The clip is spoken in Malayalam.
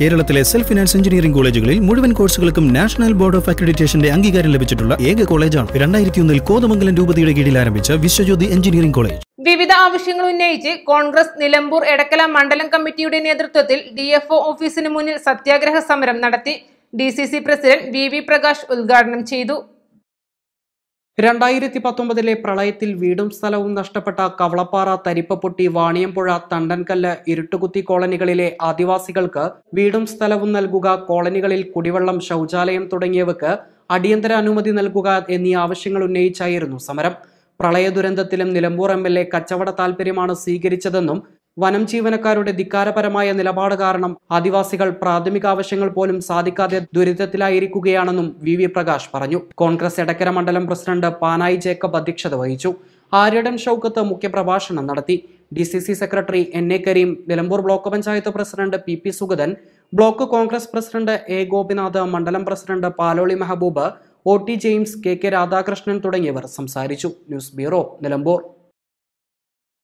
കേരളത്തിലെ സെൽഫ് ഫിനാൻസ് എഞ്ചിനീയറിംഗ് കോളേജുകളിൽ മുഴുവൻ കോഴ്സുകൾക്കും നാഷണൽ ബോർഡ് ഓഫ് അക്രഡിറ്റേഷന്റെ അംഗീകാരം ലഭിച്ചിട്ടുള്ള ഏക കോളേജാണ് രണ്ടായിരത്തി ഒന്നിൽ കോതമംഗലം രൂപതയുടെ കീഴിൽ ആരംഭിച്ച വിശ്വജ്യോതി എഞ്ചിനീയറിംഗ് കോളേജ് വിവിധ ആവശ്യങ്ങൾ ഉന്നയിച്ച് കോൺഗ്രസ് നിലമ്പൂർ എടക്കല മണ്ഡലം കമ്മിറ്റിയുടെ നേതൃത്വത്തിൽ ഡി എഫ് ഒ ഓഫീസിന് മുന്നിൽ സത്യാഗ്രഹ സമരം നടത്തി D C C president V V Prakash ഉദ്ഘാടനം ചെയ്തു രണ്ടായിരത്തി പത്തൊമ്പതിലെ പ്രളയത്തിൽ വീടും സ്ഥലവും നഷ്ടപ്പെട്ട കവളപ്പാറ തരിപ്പപ്പൊട്ടി വാണിയമ്പുഴ തണ്ടൻകല്ല് ഇരുട്ടുകുത്തി കോളനികളിലെ ആദിവാസികൾക്ക് വീടും സ്ഥലവും നൽകുക കോളനികളിൽ കുടിവെള്ളം ശൗചാലയം തുടങ്ങിയവക്ക് അടിയന്തര അനുമതി നൽകുക എന്നീ ആവശ്യങ്ങൾ ഉന്നയിച്ചായിരുന്നു സമരം പ്രളയ ദുരന്തത്തിലും നിലമ്പൂർ എം എൽ എ കച്ചവട താൽപര്യമാണ് സ്വീകരിച്ചതെന്നും വനം ജീവനക്കാരുടെ ധിക്കാരപരമായ നിലപാട് കാരണം ആദിവാസികൾ പ്രാഥമിക ആവശ്യങ്ങൾ പോലും സാധിക്കാതെ ദുരിതത്തിലായിരിക്കുകയാണെന്നും വി വി പ്രകാശ് പറഞ്ഞു കോൺഗ്രസ് എടക്കര മണ്ഡലം പ്രസിഡന്റ് പാനായി ജേക്കബ് അധ്യക്ഷത വഹിച്ചു ആര്യടൻ ഷൌക്കത്ത് മുഖ്യപ്രഭാഷണം നടത്തി D C C secretary N A Kareem Nilambur block panchayat president P P Suguthan block Congress president A Gopinath മണ്ഡലം president Paloli Mehaboob O T James K K Radhakrishnan തുടങ്ങിയവർ സംസാരിച്ചു ന്യൂസ് ബ്യൂറോ നിലമ്പൂർ